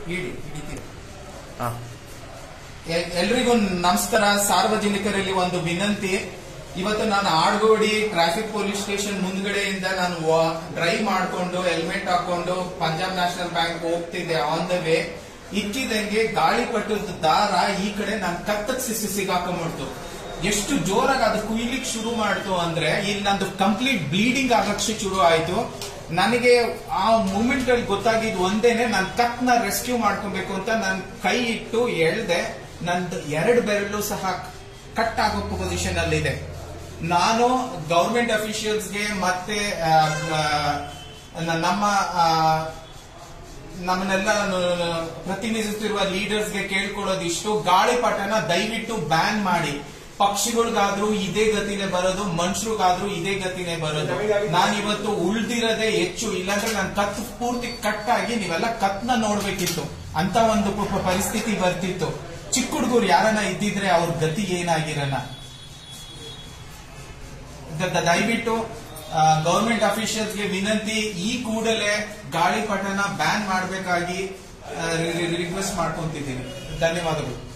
ಇಡಿ ಹಿಡಿತೀವಿ ಹಾ ಎಲ್- ಎಲ್ರಿಗೂ ನಮಸ್ಕಾರ ಸಾರ್ವಜನಿಕರಲ್ಲಿ ಒಂದು ವಿನಂತಿ ಇವತ್ತು ನಾನು ಆಡ್ಗೋಡಿ ಟ್ರಾಫಿಕ್ ಪೊಲೀಸ್ ಸ್ಟೇಷನ್ ಮುಂದ್ಗಡೆಯಿಂದ ನಾನು ಡ್ರೈವ್ ಮಾಡ್ಕೊಂಡು ಹೆಲ್ಮೆಟ್ ಹಾಕೊಂಡು ಪಂಜಾಬ್ ನ್ಯಾಷನಲ್ ಬ್ಯಾಂಕ್ ಹೋಗ್ತಿದ್ದೆ ಆನ್ ದ ವೇ ಇಕ್ಕಿದಂಗೆ ಗಾಳಿಪಟದ ದಾರ ಈ ಕಡೆ ನಾನು ಕತ್ತಕ್ ಸಿಸಿ ಸಿಗಾಕೊಂಡ್ಬಿಡ್ತು ಎಷ್ಟು ಜೋರಾಗಿ ಅದು ಕುಯ್ಲಿಕ್ ಶುರು ಮಾಡ್ತು ಅಂದ್ರೆ ಇಲ್ಲಿ ನಂದು ಕಂಪ್ಲೀಟ್ ಬ್ಲೀಡಿಂಗ್ ಆಗಕ್ ಶುರು ಆಯ್ತು ನನಗೆ ಆ ಮೂಮೆಂಟ್ ಅಲ್ಲಿ ಗೊತ್ತಾಗಿದ್ದು ಒಂದೇನೆ ನಾನು ಕತ್ನ ರೆಸ್ಕ್ಯೂ ಮಾಡ್ಕೊಬೇಕು ಅಂತ ನಾನು ಕೈ ಇಟ್ಟು ಎಳ್ದೆ ನಂದು ಎರಡು ಬೆರಳು ಸಹ ಕಟ್ ಆಗೋ ಪೊಸಿಷನ್ ಅಲ್ಲಿ ಇದೆ ನಾನು ಗೌರ್ಮೆಂಟ್ ಅಫಿಷಿಯಲ್ಸ್ಗೆ ಮತ್ತೆ ಆ, ಆ, ನಮ್ಮ ಆ, ನಮ್ಮನ್ನೆಲ್ಲ ನ- ಪ್ರತಿನಿಧಿಸುತ್ತಿರುವ ಲೀಡರ್ಸ್ಗೆ ಕೇಳ್ಕೊಳ್ಳೋದು ಇಷ್ಟು ಗಾಳಿಪಟನ ದಯವಿಟ್ಟು ಬ್ಯಾನ್ ಮಾಡಿ ಪಕ್ಷಿಗಳಿಗಾದ್ರೂ ಇದೇ ಗತಿನೇ ಬರೋದು ಮನುಷ್ಯರಿಗಾದ್ರೂ ಇದೇ ಗತಿನೇ ಬರೋದು ನಾನು ಇವತ್ತು ಉಳ್ದಿರೋದೇ ಹೆಚ್ಚು ಇಲ್ಲಾಂದ್ರೆ ನಾನು ಕತ್ ಪೂರ್ತಿ ಕಟ್ ಆಗಿ ನೀವೆಲ್ಲ ಕತ್ನ ನೋಡ್ಬೇಕಿತ್ತು ಅಂತ ಒಂದು ಪ- ಪ- ಪರಿಸ್ಥಿತಿ ಬರ್ತಿತ್ತು ಚಿಕ್ಕ ಹುಡುಗರು ಯಾರನ್ನ ಇದ್ದಿದ್ರೆ ಅವ್ರ ಗತಿ ಏನಾಗಿರಲ್ಲ ದ- ದ- ದಯವಿಟ್ಟು ಗವರ್ಮೆಂಟ್ ಅಫಿಷಿಯಲ್ಸ್ಗೆ ವಿನಂತಿ ಈ ಕೂಡಲೇ ಗಾಳಿಪಟನ ಬ್ಯಾನ್ ಮಾಡಬೇಕಾಗಿ ರಿಕ್ವೆಸ್ಟ್ ಮಾಡ್ಕೊಂತಿದ್ದೀನಿ ಧನ್ಯವಾದಗಳು